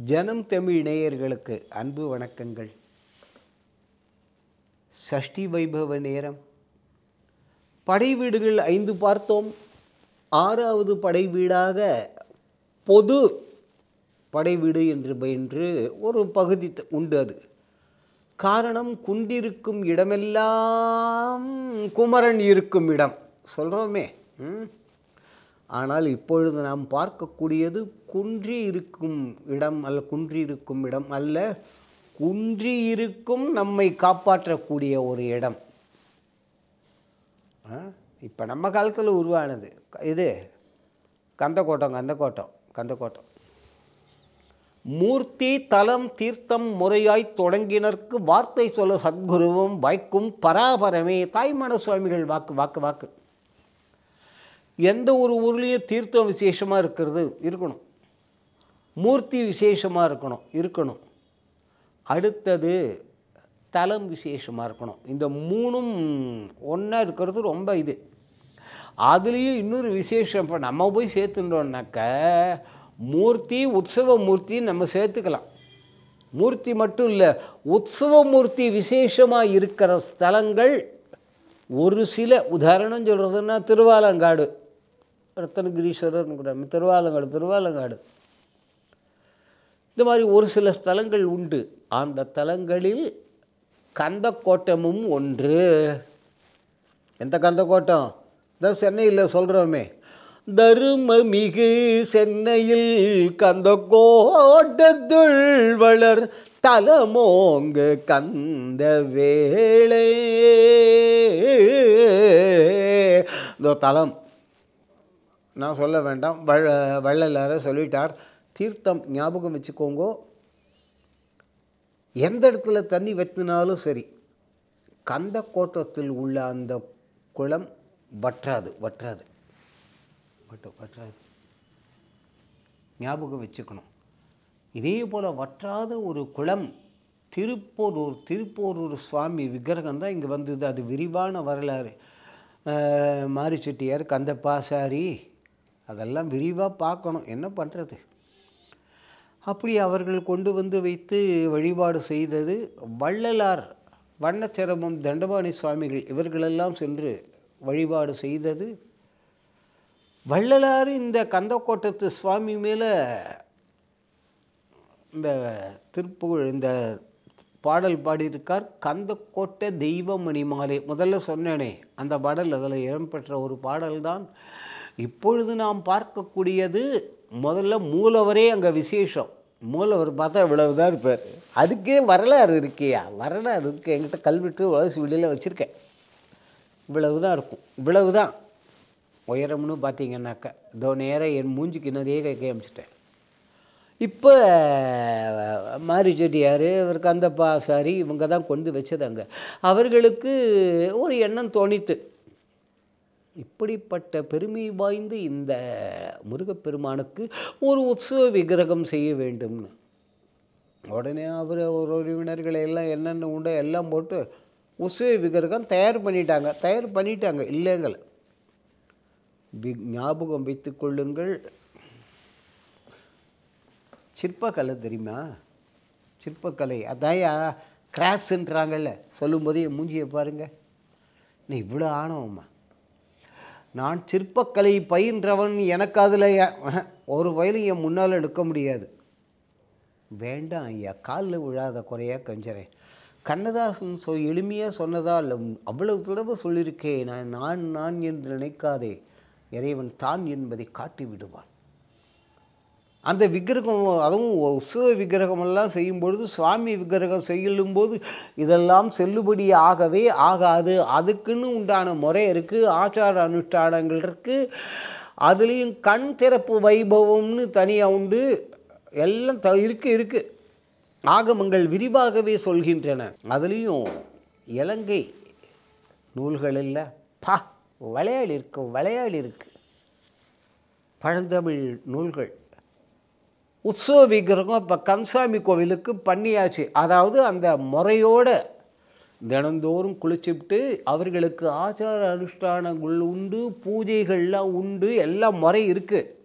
ஜனம் தமிழ் நேயர்களுக்கு அன்பு வணக்கங்கள் சஷ்டி வைபவ நேரம் படை வீடுகள் ஐந்து பார்த்தோம் ஆறாவது படை வீடாக பொது படை வீடு என்று என்று ஒரு பகுதி த- உண்டு அது காரணம் குண்டிருக்கும் இடமெல்லாம் குமரன் இருக்கும் இடம் சொல்கிறோமே ம்? ஆனால் இப்பொழுது நாம் பார்க்கக்கூடியது குன்றி இருக்கும் இடம் அல்ல குன்றி இருக்கும் இடம் அல்ல குன்றி இருக்கும் நம்மை காப்பாற்றக்கூடிய ஒரு இடம் இப்போ நம்ம காலத்தில் உருவானது இது கந்தக்கோட்டம் கந்தக்கோட்டம் கந்தக்கோட்டம் மூர்த்தி தலம் தீர்த்தம் முறையாய் தொடங்கினர்க்கு வார்த்தை சொல்ல சத்குருவும் வாய்க்கும் பராபரமே தாய்மான சுவாமிகள் வாக்கு வாக்கு வாக்கு எந்த ஒரு ஊர்லேயும் தீர்த்தம் விசேஷமாக இருக்கிறது இருக்கணும் மூர்த்தி விசேஷமாக இருக்கணும் இருக்கணும் அடுத்தது தலம் விசேஷமாக இருக்கணும் இந்த மூணும் ஒன்றா இருக்கிறது ரொம்ப இது அதுலேயும் இன்னொரு விசேஷம் இப்போ நம்ம போய் சேர்த்துட்டோம்னாக்க மூர்த்தி உற்சவ மூர்த்தி நம்ம சேர்த்துக்கலாம் மூர்த்தி மட்டும் இல்லை உற்சவ மூர்த்தி விசேஷமாக இருக்கிற ஸ்தலங்கள் ஒரு சில உதாரணம் சொல்கிறதுன்னா திருவாலங்காடு ரத்தனகிரீஸ்வரர் கூட திருவாலங்காடு திருவாலங்காடு இந்த மாதிரி ஒரு சில ஸ்தலங்கள் உண்டு அந்த தலங்களில் கந்தக்கோட்டமும் ஒன்று எந்த கந்தக்கோட்டம் இந்த சென்னையில் சொல்கிறோமே தருமமிகு சென்னையில் கந்தக்கோட்டத்துள் வளர் தலமோங்கு கந்த வேளே இந்த தலம் நான் சொல்ல வேண்டாம் வள்ள வள்ளலார சொல்லிட்டார் தீர்த்தம் ஞாபகம் வச்சுக்கோங்கோ எந்த இடத்துல தண்ணி வற்றினாலும் சரி கந்த கோட்டத்தில் உள்ள அந்த குளம் வற்றாது வற்றாது வட்ட வற்றாது ஞாபகம் வச்சுக்கணும் இதே போல் வற்றாத ஒரு குளம் திருப்போரூர் திருப்போரூர் சுவாமி விக்கிரகம் தான் இங்கே வந்தது அது விரிவான வரலாறு அஹ், மாரி செட்டியார் கந்தப்பாசாரி அதெல்லாம் விரிவாக பார்க்கணும் என்ன பண்ணுறது அப்படி அவர்கள் கொண்டு வந்து வைத்து வழிபாடு செய்தது வள்ளலார் வண்ணச்சிரமம் தண்டபாணி சுவாமிகள் இவர்களெல்லாம் சென்று வழிபாடு செய்தது வள்ளலார் இந்த கந்தக்கோட்டத்து சுவாமி மேலே இந்த திருப்புகழ் இந்த பாடல் பாடியிருக்கார் கந்தக்கோட்டை தெய்வமணி மாலை முதல்ல சொன்னேனே அந்த பாடல் அதில் இடம்பெற்ற ஒரு பாடல்தான் இப்பொழுது நாம் பார்க்கக்கூடியது முதல்ல மூலவரே அங்கே விசேஷம் மூலவர் பார்த்தா இவ்வளவு தான் இருப்பார் அதுக்கே வரலாறு இருக்கியா வரலாறு இருக்கு என்கிட்ட கல்வெட்டு உலசி வெளியில் வச்சுருக்கேன் இவ்வளவு தான் இருக்கும் இவ்வளவு தான் உயரம்னு பார்த்தீங்கன்னாக்கா இதோ நேராக என் மூஞ்சிக்கு நிறைய கை அமைச்சிட்டேன் இப்போ மாரி செட்டியார் இவர் கந்தப்பா சாரி இவங்க தான் கொண்டு வச்சதாங்க அவர்களுக்கு ஒரு எண்ணம் தோணித்து இப்படிப்பட்ட பெருமை வாய்ந்த இந்த முருகப்பெருமானுக்கு ஒரு உற்சவ விக்கிரகம் செய்ய வேண்டும்னு உடனே அவர் ஒரு உறவினர்களை எல்லாம் என்னென்ன உண்டோ எல்லாம் போட்டு உற்சவ விக்கிரகம் தயார் பண்ணிட்டாங்க தயார் பண்ணிட்டாங்க இல்லைங்கள வி ஞாபகம் வைத்துக் கொள்ளுங்கள் சிற்பக்கலை தெரியுமா சிற்பக்கலை அதாயா கிராஃப்ட்ஸுன்றாங்கல்ல சொல்லும்போது என் மூஞ்சியை பாருங்க நீ இவ்வளோ ஆணவம்மா நான் சிற்பக்கலை பயின்றவன் எனக்கு அதில் ஒரு வயலும் என் முன்னால் எடுக்க முடியாது வேண்டாம் ஐயா காலில் விழாத குறையா கஞ்சறேன் கண்ணதாசன் சொ எளிமையாக சொன்னதா இல்லை அவ்வளவு தடவை சொல்லியிருக்கேன் நான் நான் நான் என்று நினைக்காதே இறைவன் தான் என்பதை காட்டி விடுவான் அந்த விக்கிரகம் அதுவும் உற்சவ விக்கிரகமெல்லாம் செய்யும் பொழுது சுவாமி விக்கிரகம் செய்யும்போது இதெல்லாம் செல்லுபடி ஆகவே ஆகாது அதுக்குன்னு உண்டான முறை இருக்குது ஆச்சார அனுஷ்டானங்கள் இருக்குது அதுலேயும் கண் திறப்பு வைபவம்னு தனியாக உண்டு எல்லாம் த இருக்கு இருக்குது ஆகமங்கள் விரிவாகவே சொல்கின்றன அதுலேயும் இலங்கை நூல்கள் இல்லை பா விளையாடி இருக்கு விளையாடி இருக்கு பழந்தமிழ் நூல்கள் உற்சவ விக்கிரகம் இப்போ கந்தசாமி கோவிலுக்கு பண்ணியாச்சு அதாவது அந்த முறையோட தினந்தோறும் குளிச்சுவிட்டு அவர்களுக்கு ஆச்சார அனுஷ்டானங்கள் உண்டு பூஜைகள்லாம் உண்டு எல்லாம் முறை இருக்குது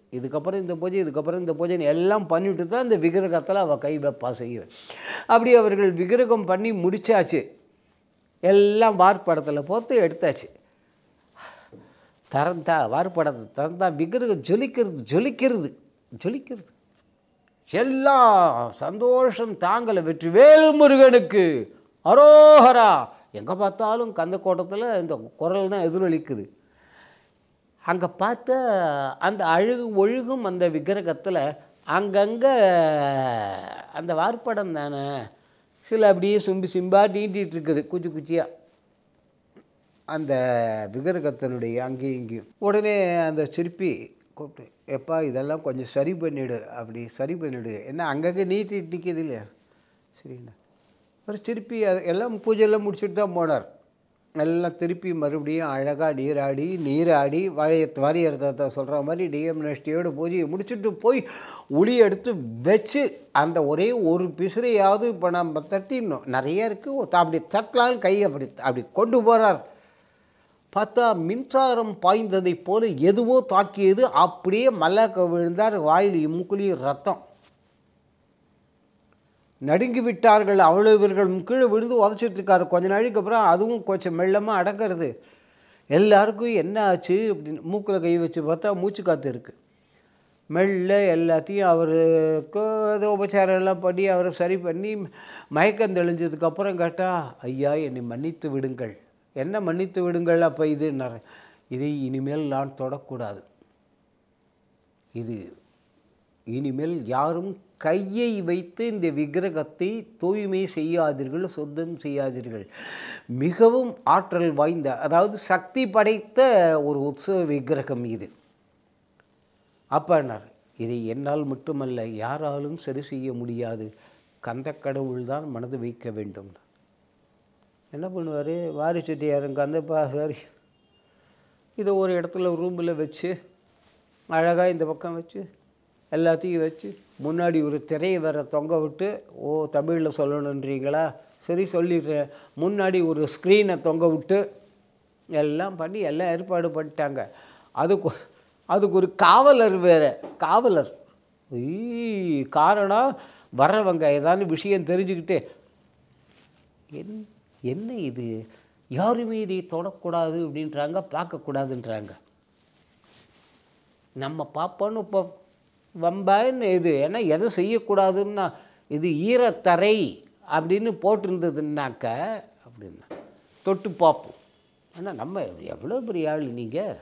இதுக்கப்புறம் இந்த பூஜை இதுக்கப்புறம் இந்த பூஜைன்னு எல்லாம் பண்ணிவிட்டு தான் இந்த விக்கிரகத்தில் அவள் கை வைப்பா செய்வேன் அப்படி அவர்கள் விக்கிரகம் பண்ணி முடிச்சாச்சு எல்லாம் வார்ப்படத்தில் போட்டு எடுத்தாச்சு திறந்தா வார்ப்படத்தை திறந்தா விக்கிரகம் ஜொலிக்கிறது ஜொலிக்கிறது ஜொலிக்கிறது எல்லாம் சந்தோஷம் தாங்கலை வெற்றி வேல் முருகனுக்கு அரோஹரா எங்கே பார்த்தாலும் கந்த கோட்டத்தில் இந்த குரல் தான் எதிரொலிக்குது அங்கே பார்த்தா அந்த அழுகு ஒழுகும் அந்த விக்கிரகத்தில் அங்கங்கே அந்த வார்ப்படம் தானே சில அப்படியே சும்பி சிம்பாக நீட்டிகிட்டு இருக்குது குச்சி குச்சியாக அந்த விக்கிரகத்தினுடைய அங்கேயும் இங்கேயும் உடனே அந்த சிற்பி கூப்பிட்டு எப்பா இதெல்லாம் கொஞ்சம் சரி பண்ணிவிடு அப்படி சரி பண்ணிவிடு என்ன அங்கங்கே நீட்டி நிற்கிது இல்லையா சரிண்ணா ஒரு திருப்பி அது எல்லாம் பூஜையெல்லாம் முடிச்சுட்டு தான் போனார் எல்லாம் திருப்பி மறுபடியும் அழகாக நீராடி நீராடி வளைய வாரியத்தை சொல்கிற மாதிரி டிஎம் நஷ்டியோட பூஜையை முடிச்சுட்டு போய் உளி எடுத்து வச்சு அந்த ஒரே ஒரு பிசிறையாவது இப்போ நம்ம தட்டிடணும் நிறைய இருக்குது அப்படி தட்டலாம் கை அப்படி அப்படி கொண்டு போகிறார் பார்த்தா மின்சாரம் பாய்ந்ததைப் போல எதுவோ தாக்கியது அப்படியே மல்லாக்க விழுந்தார் வாயில் மூக்குலியும் ரத்தம் நடுங்கி விட்டார்கள் அவ்வளோ இவர்கள் கீழே விழுந்து உதச்சிட்டு இருக்காரு கொஞ்ச நாளைக்கு அப்புறம் அதுவும் கொஞ்சம் மெல்லமாக அடக்கிறது எல்லாருக்கும் என்ன ஆச்சு அப்படின்னு மூக்கில் கை வச்சு பார்த்தா மூச்சு காற்று இருக்குது மெல்ல எல்லாத்தையும் அவருக்கு ஏதோ உபச்சாரம் எல்லாம் பண்ணி அவரை சரி பண்ணி மயக்கம் தெளிஞ்சதுக்கப்புறம் கேட்டால் ஐயா என்னை மன்னித்து விடுங்கள் என்ன மன்னித்து விடுங்கள் அப்போ இதுன்னாரு இதை இனிமேல் நான் தொடக்கூடாது இது இனிமேல் யாரும் கையை வைத்து இந்த விக்கிரகத்தை தூய்மை செய்யாதீர்கள் சுத்தம் செய்யாதீர்கள் மிகவும் ஆற்றல் வாய்ந்த அதாவது சக்தி படைத்த ஒரு உற்சவ விக்கிரகம் இது அப்பானார் இதை என்னால் மட்டுமல்ல யாராலும் சரி செய்ய முடியாது கந்த கடவுள் தான் மனது வைக்க வேண்டும் என்ன பண்ணுவார் வாரி செட்டியாருங்க கந்தப்பா சரி இதை ஒரு இடத்துல ரூமில் வச்சு அழகாக இந்த பக்கம் வச்சு எல்லாத்தையும் வச்சு முன்னாடி ஒரு திரையை வேற தொங்க விட்டு ஓ தமிழில் சொல்லணுன்றீங்களா சரி சொல்லிடுறேன் முன்னாடி ஒரு ஸ்க்ரீனை தொங்க விட்டு எல்லாம் பண்ணி எல்லாம் ஏற்பாடு பண்ணிட்டாங்க அதுக்கு அதுக்கு ஒரு காவலர் வேறு காவலர் ஈ காரணம் வர்றவங்க ஏதாவது விஷயம் தெரிஞ்சுக்கிட்டு என் என்ன இது யாருமே இதை தொடக்கூடாது அப்படின்றாங்க பார்க்கக்கூடாதுன்றாங்க நம்ம பார்ப்போன்னு இப்போ வம்பான்னு இது ஏன்னா எதை செய்யக்கூடாதுன்னா இது ஈரத்தரை அப்படின்னு போட்டிருந்ததுன்னாக்க அப்படின்னா தொட்டு பார்ப்போம் ஆனால் நம்ம எவ்வளோ பெரிய ஆள் நீங்கள்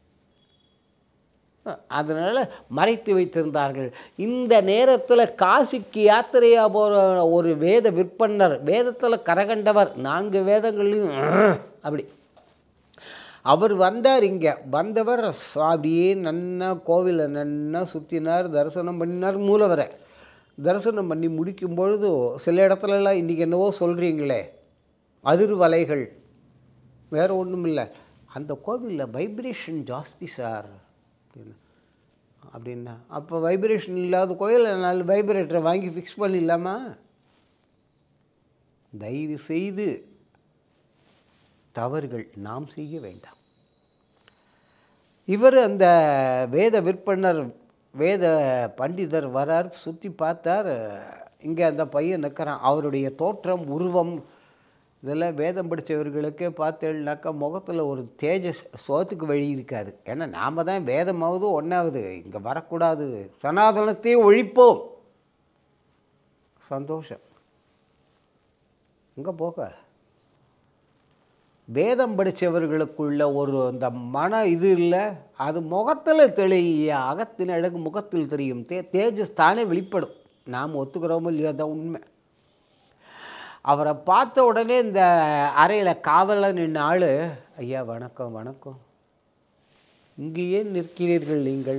அதனால் மறைத்து வைத்திருந்தார்கள் இந்த நேரத்தில் காசிக்கு யாத்திரையாக போகிற ஒரு வேத விற்பனர் வேதத்தில் கரகண்டவர் நான்கு வேதங்களையும் அப்படி அவர் வந்தார் இங்கே வந்தவர் அப்படியே நன்னா கோவிலை நன்னா சுற்றினார் தரிசனம் பண்ணினார் மூலவரை தரிசனம் பண்ணி முடிக்கும் பொழுது சில இடத்துலலாம் இன்றைக்கி என்னவோ சொல்கிறீங்களே அதிர்வலைகள் வேறு ஒன்றும் இல்லை அந்த கோவிலில் வைப்ரேஷன் ஜாஸ்தி சார் அப்படின்னு அப்படின்னா அப்போ வைப்ரேஷன் இல்லாத கோயில் நாலு வைப்ரேட்டரை வாங்கி ஃபிக்ஸ் பண்ணிடலாமா தயவு செய்து தவறுகள் நாம் செய்ய வேண்டாம் இவர் அந்த வேத விற்பனர் வேத பண்டிதர் வரார் சுற்றி பார்த்தார் இங்கே அந்த பையன் நிற்கிறான் அவருடைய தோற்றம் உருவம் இதெல்லாம் வேதம் படித்தவர்களுக்கே பார்த்தேன்னாக்கா முகத்தில் ஒரு தேஜஸ் சோத்துக்கு வழி இருக்காது ஏன்னா நாம் தான் வேதமாவது ஒன்றாவது இங்கே வரக்கூடாது சனாதனத்தையே ஒழிப்போம் சந்தோஷம் இங்கே போக வேதம் படித்தவர்களுக்குள்ள ஒரு அந்த மன இது இல்லை அது முகத்தில் தெளிய அகத்தின் அழகு முகத்தில் தெரியும் தே தேஜஸ் தானே வெளிப்படும் நாம் ஒத்துக்கிறோமோ இல்லையோ தான் உண்மை அவரை பார்த்த உடனே இந்த அறையில் காவலில் நின்ன ஆள் ஐயா வணக்கம் வணக்கம் இங்கேயே நிற்கிறீர்கள் நீங்கள்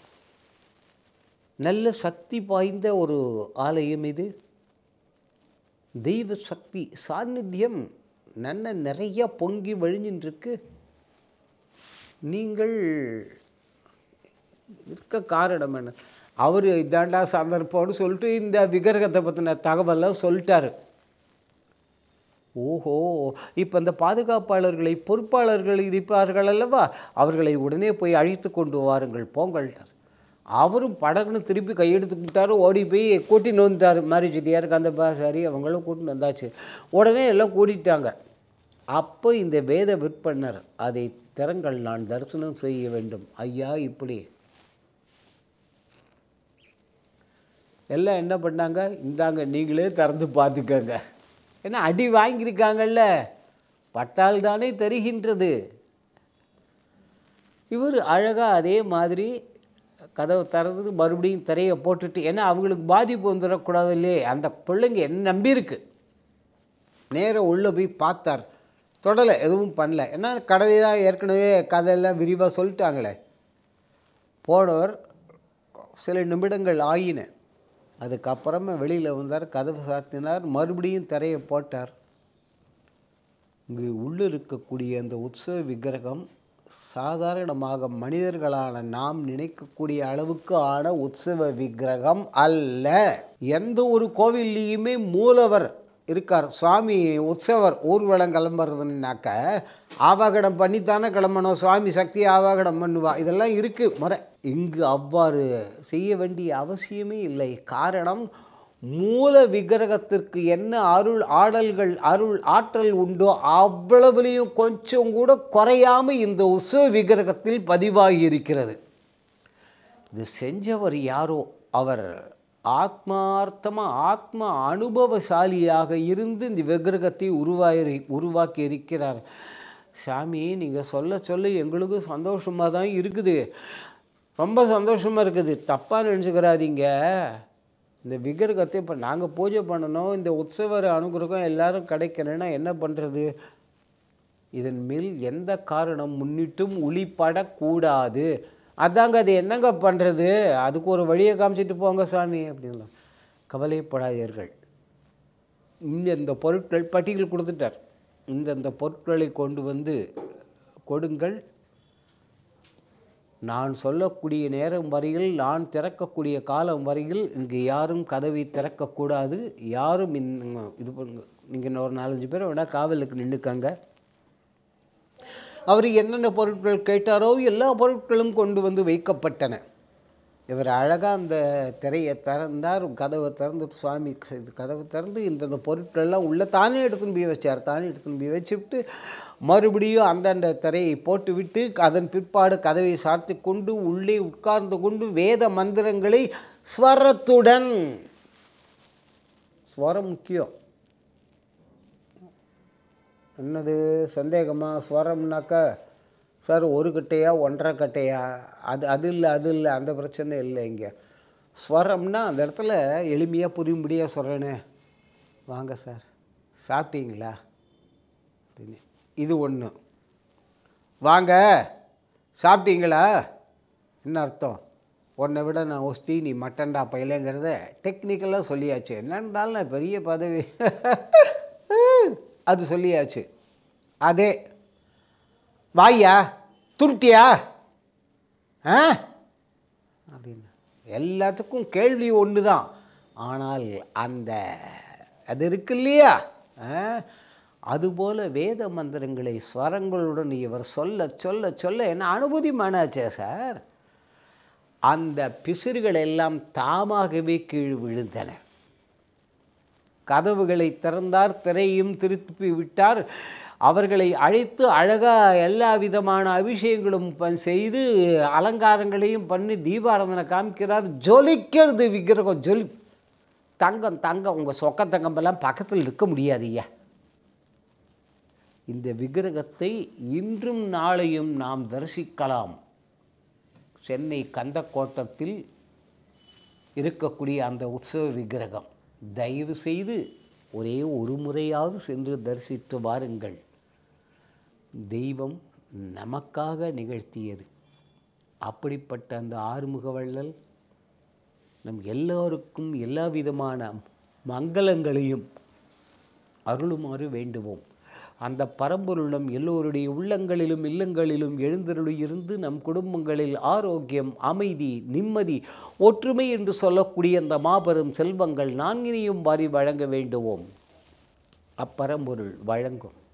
நல்ல சக்தி பாய்ந்த ஒரு ஆலயம் இது தெய்வ சக்தி சாநித்தியம் நல்ல நிறைய பொங்கி வழிஞ்சின்றிருக்கு நீங்கள் இருக்க காரணம் என்ன அவர் இதாண்டா சந்தர்ப்பம்னு சொல்லிட்டு இந்த விக்கிரகத்தை பற்றின தகவலாம் சொல்லிட்டாரு ஓஹோ இப்போ இந்த பாதுகாப்பாளர்களை பொறுப்பாளர்கள் இருப்பார்கள் அல்லவா அவர்களை உடனே போய் அழைத்து கொண்டு வாருங்கள் போங்கள்ட்டார் அவரும் படகுன்னு திருப்பி கையெடுத்து விட்டாரு ஓடி போய் கூட்டின்னு வந்துட்டார் மாதிரி செட்டியாருக்கு அந்த பாசாரி அவங்களும் கூட்டின்னு வந்தாச்சு உடனே எல்லாம் கூட்டிட்டாங்க அப்போ இந்த வேத விற்பனர் அதை திறங்கள் நான் தரிசனம் செய்ய வேண்டும் ஐயா இப்படி எல்லாம் என்ன பண்ணாங்க இந்தாங்க நீங்களே திறந்து பார்த்துக்கங்க ஏன்னா அடி வாங்கியிருக்காங்கல்ல பட்டால் தானே தெரிகின்றது இவர் அழகாக அதே மாதிரி கதவை திறந்து மறுபடியும் திரையை போட்டுட்டு ஏன்னா அவங்களுக்கு பாதிப்பு வந்துடக்கூடாது இல்லையே அந்த பிள்ளைங்க என்ன நம்பியிருக்கு நேராக உள்ளே போய் பார்த்தார் தொடலை எதுவும் பண்ணல ஏன்னா கதை தான் ஏற்கனவே கதையெல்லாம் விரிவாக சொல்லிட்டாங்களே போனவர் சில நிமிடங்கள் ஆயின அதுக்கப்புறமா வெளியில் வந்தார் கதவு சாத்தினார் மறுபடியும் திரையை போட்டார் இங்கு உள்ளே இருக்கக்கூடிய அந்த உற்சவ விக்கிரகம் சாதாரணமாக மனிதர்களான நாம் நினைக்கக்கூடிய அளவுக்கு ஆன உற்சவ விக்கிரகம் அல்ல எந்த ஒரு கோவில்லையுமே மூலவர் இருக்கார் சுவாமி உற்சவர் ஊர்வலம் கிளம்புறதுனாக்க ஆவாகனம் பண்ணித்தானே கிளம்பணும் சுவாமி சக்தி ஆவாகனம் பண்ணுவா இதெல்லாம் இருக்குது முறை இங்கு அவ்வாறு செய்ய வேண்டிய அவசியமே இல்லை காரணம் மூல விக்கிரகத்திற்கு என்ன அருள் ஆடல்கள் அருள் ஆற்றல் உண்டோ அவ்வளவுலையும் கொஞ்சம் கூட குறையாம இந்த உற்சவ விக்கிரகத்தில் பதிவாகி இருக்கிறது இது செஞ்சவர் யாரோ அவர் ஆத்மார்த்தமாக ஆத்ம அனுபவசாலியாக இருந்து இந்த விக்கிரகத்தை உருவாகி உருவாக்கி இருக்கிறார் சாமி நீங்கள் சொல்ல சொல்ல எங்களுக்கும் சந்தோஷமாக தான் இருக்குது ரொம்ப சந்தோஷமாக இருக்குது தப்பாக நினச்சிக்கிறாதீங்க இந்த விக்கிரகத்தை இப்போ நாங்கள் பூஜை பண்ணணும் இந்த உற்சவர் அனுகிரகம் எல்லாரும் கிடைக்கணும்னா என்ன பண்ணுறது இதன் மேல் எந்த காரணம் முன்னிட்டும் உளிப்படக்கூடாது அதாங்க அது என்னங்க பண்ணுறது அதுக்கு ஒரு வழியை காமிச்சிட்டு போங்க சாமி அப்படின்லாம் கவலைப்படாதீர்கள் இந்தந்த பொருட்கள் பட்டியல் கொடுத்துட்டார் இந்தந்த பொருட்களை கொண்டு வந்து கொடுங்கள் நான் சொல்லக்கூடிய நேரம் வரையில் நான் திறக்கக்கூடிய காலம் வரையில் இங்கு யாரும் கதவை திறக்கக்கூடாது யாரும் இந்த இது பண்ணுங்க நீங்கள் ஒரு நாலஞ்சு பேர் வேணால் காவலுக்கு நின்றுக்காங்க அவர் என்னென்ன பொருட்கள் கேட்டாரோ எல்லா பொருட்களும் கொண்டு வந்து வைக்கப்பட்டன இவர் அழகாக அந்த திரையை திறந்தார் கதவை திறந்துட்டு சுவாமி இது கதவை திறந்து இந்தந்த பொருட்கள்லாம் உள்ளே தானே எடுத்துன்னு போய் வச்சார் தானே எடுத்துன்னு போய் வச்சுவிட்டு மறுபடியும் அந்தந்த திரையை போட்டு விட்டு அதன் பிற்பாடு கதவை சாத்தி கொண்டு உள்ளே உட்கார்ந்து கொண்டு வேத மந்திரங்களை ஸ்வரத்துடன் ஸ்வரம் முக்கியம் என்னது சந்தேகமா ஸ்வரம்னாக்கா சார் ஒரு கட்டையா ஒன்றரை கட்டையா அது அது இல்லை அது இல்லை அந்த பிரச்சனை இல்லை இங்கே ஸ்வரம்னா அந்த இடத்துல எளிமையாக புரியும்படியாக சொல்கிறேனே வாங்க சார் சாப்பிட்டீங்களா அப்படின்னு இது ஒன்று வாங்க சாப்பிட்டீங்களா என்ன அர்த்தம் உன்னை விட நான் ஒஸ்தி நீ மட்டன்டா பயிலங்கிறத டெக்னிக்கலாக சொல்லியாச்சு என்ன இருந்தாலும் நான் பெரிய பதவி அது சொல்லியாச்சு அதே வாயா துருட்டியா ஆ அப்படின்னு எல்லாத்துக்கும் கேள்வி ஒன்று தான் ஆனால் அந்த அது இருக்கு இல்லையா ஆ? அதுபோல வேத மந்திரங்களை ஸ்வரங்களுடன் இவர் சொல்ல சொல்ல சொல்ல என்ன அனுபூதி மானாச்சே சார் அந்த பிசிறுகள் எல்லாம் தாமாகவே கீழ் விழுந்தன கதவுகளை திறந்தார் திரையும் திருப்பி விட்டார் அவர்களை அழைத்து அழகாக எல்லா விதமான அபிஷேகங்களும் ப- செய்து அலங்காரங்களையும் பண்ணி தீபாராதனை காமிக்கிறார் ஜொலிக்கிறது விக்கிரகம் ஜொலி தங்கம் தங்கம் உங்கள் சொக்க தங்கமெல்லாம் பக்கத்தில் இருக்க முடியாது ஐயா இந்த விக்கிரகத்தை இன்றும் நாளையும் நாம் தரிசிக்கலாம் சென்னை கந்தக்கோட்டத்தில் இருக்கக்கூடிய அந்த உற்சவ விக்கிரகம் தயவு செய்து ஒரே ஒரு முறையாவது சென்று தரிசித்து வாருங்கள் தெய்வம் நமக்காக நிகழ்த்தியது அப்படிப்பட்ட அந்த ஆறுமுக வள்ளல் நம் எல்லோருக்கும் எல்லா விதமான மங்களங்களையும் அருளுமாறு வேண்டுவோம் அந்த பரம்பொருளும் எல்லோருடைய உள்ளங்களிலும் இல்லங்களிலும் எழுந்தருளி இருந்து நம் குடும்பங்களில் ஆரோக்கியம் அமைதி நிம்மதி ஒற்றுமை என்று சொல்லக்கூடிய அந்த மாபெரும் செல்வங்கள் நான்கினையும் வாரி வழங்க வேண்டுவோம் அப்பரம்பொருள் வழங்கும்